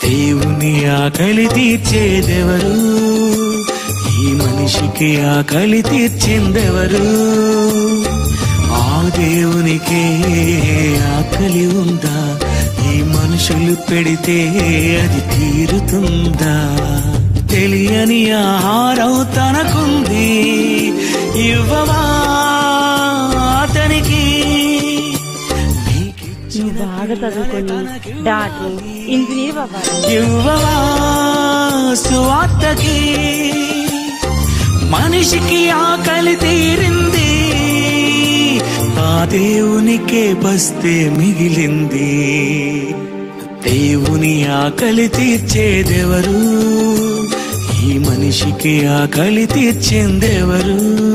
దేవుని ఆకలి తీర్చేదెవరు ఈ మనిషికి ఆకలి తీర్చిందెవరు ఆ దేవునికే ఆకలి ఉందా ఈ మనుషులు పెడితే అది తీరుతుందా తెలియని ఆహారం తనకుంది ఇవ్వవా అతనికి నువ్వు బాగా చదువుకొని డాక్టర్ ఇంజనీర్ అవ్వాలి ఇవ్వవా సువార్తకి మనిషికి ఆకలి తీరింది ఆ దేవునికే బస్తే మిగిలింది దేవుని ఆకలి తీర్చేదెవరు ఈ మనిషికి ఆకలి తీర్చిందెవరు